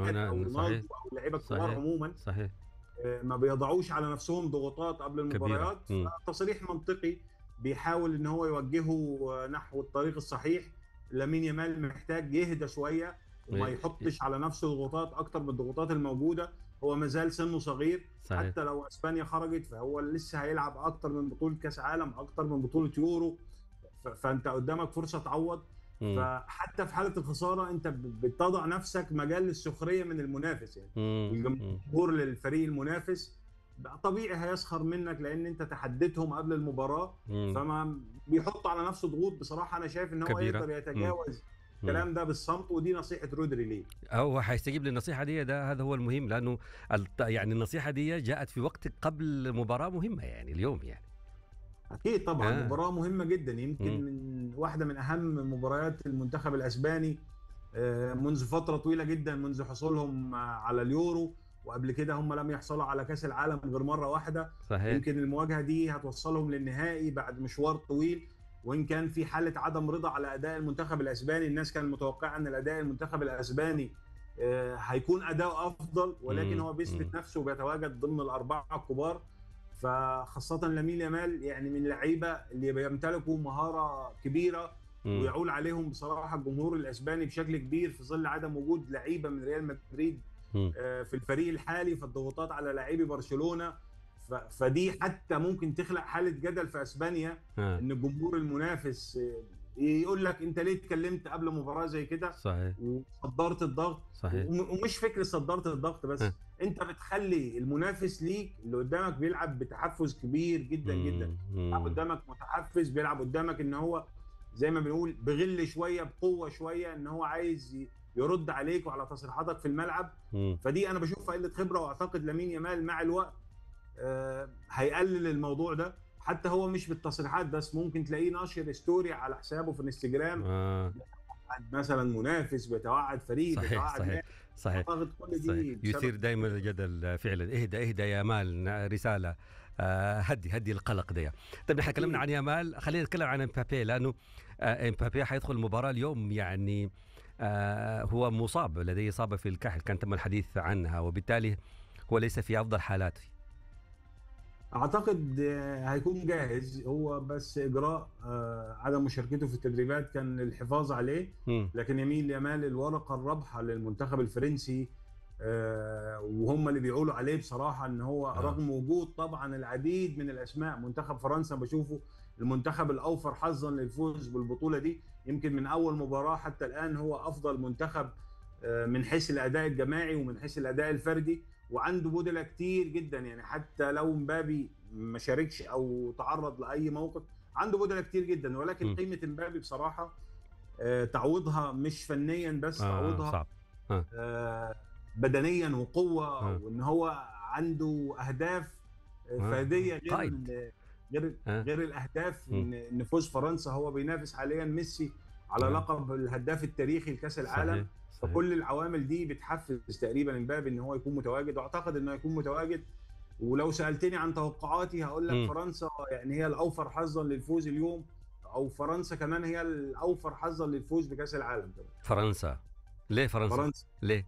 أنا او أنا صحيح رونالدو او اللعيبه الكبار صحيح عموما صحيح آه، ما بيضعوش على نفسهم ضغوطات قبل كبيرة المباريات مم. فتصريح منطقي بيحاول ان هو يوجهه آه، نحو الطريق الصحيح لامين يامال محتاج يهدى شويه وما إيه. يحطش على نفسه ضغوطات اكتر من الضغوطات الموجوده هو ما زال سنه صغير صحيح حتى لو اسبانيا خرجت فهو لسه هيلعب اكتر من بطوله كاس عالم اكتر من بطوله يورو ف- فانت قدامك فرصه تعوض مم. فحتى في حاله الخساره انت ب- بتضع نفسك مجال للسخريه من المنافس يعني مم. مم. الجمهور للفريق المنافس بقى طبيعي هيسخر منك لان انت تحديتهم قبل المباراه مم. فما بيحط على نفسه ضغوط بصراحه انا شايف ان هو كبيرة. يقدر يتجاوز الكلام ده بالصمت ودي نصيحه رودري ليه هو حيستجيب للنصيحة دي ده هذا هو المهم لأنه الت- يعني النصيحة دي جاءت في وقت قبل مباراة مهمة يعني اليوم يعني اكيد طبعا آه. آه. مباراه مهمه جدا يمكن مم. من واحده من اهم مباريات المنتخب الاسباني آه، منذ فتره طويله جدا منذ حصولهم آه، على اليورو وقبل كده هم لم يحصلوا على كاس العالم غير مره واحده صحيح يمكن المواجهه دي هتوصلهم للنهائي بعد مشوار طويل وان كان في حاله عدم رضا على اداء المنتخب الاسباني الناس كانت متوقعه ان الاداء المنتخب الاسباني آه، هيكون اداؤه افضل ولكن مم. هو بيثبت مم. نفسه وبيتواجد ضمن الاربعه الكبار فخاصه لامين يامال يعني من اللعيبه اللي بيمتلكوا مهاره كبيره مم. ويعول عليهم بصراحه الجمهور الاسباني بشكل كبير في ظل عدم وجود لعيبه من ريال مدريد مم. آه، في الفريق الحالي فالضغوطات على لاعبي برشلونه ف- فدي حتى ممكن تخلق حاله جدل في اسبانيا آه. ان الجمهور المنافس آه، يقول لك انت ليه اتكلمت قبل مباراه زي كده صحيح وصدرت الضغط صحيح وم- ومش فكره صدرت الضغط بس ها. انت بتخلي المنافس ليك اللي قدامك بيلعب بتحفز كبير جدا جدا مم. بيلعب مم. قدامك متحفز بيلعب قدامك ان هو زي ما بنقول بغل شويه بقوه شويه ان هو عايز ي- يرد عليك وعلى تصريحاتك في الملعب مم. فدي انا بشوفها قله خبره واعتقد لامين يامال مع الوقت آه، هيقلل الموضوع ده حتى هو مش بالتصريحات بس ممكن تلاقيه ناشر ستوري على حسابه في الانستجرام آه. مثلا منافس بيتوعد فريق صحيح بيتوعد صحيح نادي. صحيح اعتقد كل صحيح. دي بسبب يثير دائما الجدل فعلا اهدى اهدى يا مال رساله آه، هدي هدي القلق ده طيب نحن تكلمنا عن يامال خلينا نتكلم عن امبابي لانه آه، امبابي حيدخل المباراه اليوم يعني آه، هو مصاب لديه اصابه في الكحل كان تم الحديث عنها وبالتالي هو ليس في افضل حالاته اعتقد آه، هيكون جاهز هو بس اجراء آه، عدم مشاركته في التدريبات كان للحفاظ عليه مم. لكن يميل يامال الورقه الرابحه للمنتخب الفرنسي آه، وهم اللي بيقولوا عليه بصراحه ان هو آه. رغم وجود طبعا العديد من الاسماء منتخب فرنسا بشوفه المنتخب الاوفر حظا للفوز بالبطوله دي يمكن من اول مباراه حتى الان هو افضل منتخب آه، من حيث الاداء الجماعي ومن حيث الاداء الفردي وعنده بدلة كتير جدا يعني حتى لو مبابي ما شاركش او تعرض لاي موقف عنده بدلة كتير جدا ولكن م. قيمه مبابي بصراحه آه، تعويضها مش فنيا بس آه تعويضها صعب آه، بدنيا وقوه آه. وان هو عنده اهداف آه، آه. فرديه غير قائد. ال- غير آه. غير الاهداف م. ان إن فوز فرنسا هو بينافس حاليا ميسي على آه. لقب الهداف التاريخي لكاس العالم صحيح. صحيح. فكل العوامل دي بتحفز تقريبا امبابي ان هو يكون متواجد واعتقد انه يكون متواجد ولو سالتني عن توقعاتي هقول مم. لك فرنسا يعني هي الاوفر حظا للفوز اليوم او فرنسا كمان هي الاوفر حظا للفوز بكاس العالم كمان فرنسا ليه فرنسا؟ فرنسا ليه؟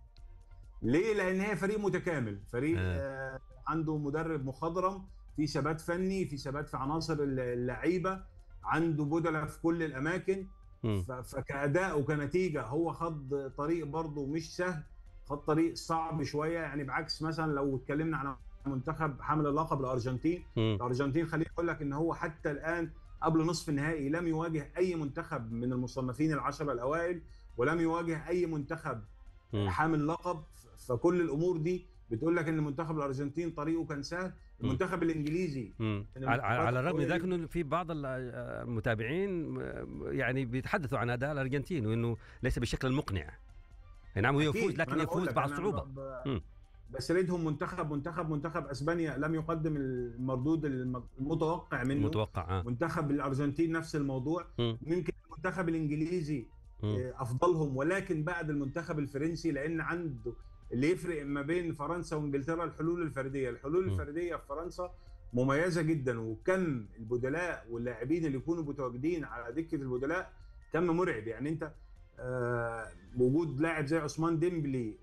ليه؟ لان هي فريق متكامل، فريق آه. آه. عنده مدرب مخضرم، في ثبات فني، في ثبات في عناصر اللعيبه، عنده بدلة في كل الاماكن، مم. ف- فكاداء وكنتيجه هو خد طريق برضه مش سهل، خد طريق صعب شويه يعني بعكس مثلا لو اتكلمنا عن منتخب حامل اللقب الارجنتين، مم. الارجنتين خليني اقول لك ان هو حتى الان قبل نصف النهائي لم يواجه اي منتخب من المصنفين العشره الاوائل ولم يواجه اي منتخب مم. حامل لقب ف- فكل الامور دي بتقول لك ان منتخب الارجنتين طريقه كان سهل المنتخب الانجليزي مم. من على, على على الرغم من القوية ذلك انه في بعض ال- المتابعين يعني بيتحدثوا عن اداء الارجنتين وانه ليس بالشكل المقنع أي نعم هو أكيد، يفوز ما لكن أنا بقول يفوز لك بعد أنا صعوبه ب- مم. بسردهم منتخب منتخب منتخب اسبانيا لم يقدم المردود الم- المتوقع منه متوقع آه. منتخب الارجنتين نفس الموضوع مم. ممكن المنتخب الانجليزي مم. آه، افضلهم ولكن بعد المنتخب الفرنسي لان عنده اللي يفرق ما بين فرنسا وانجلترا الحلول الفرديه، الحلول م. الفرديه في فرنسا مميزه جدا وكم البدلاء واللاعبين اللي يكونوا متواجدين على دكه البدلاء كم مرعب يعني انت آه، وجود لاعب زي عثمان ديمبلي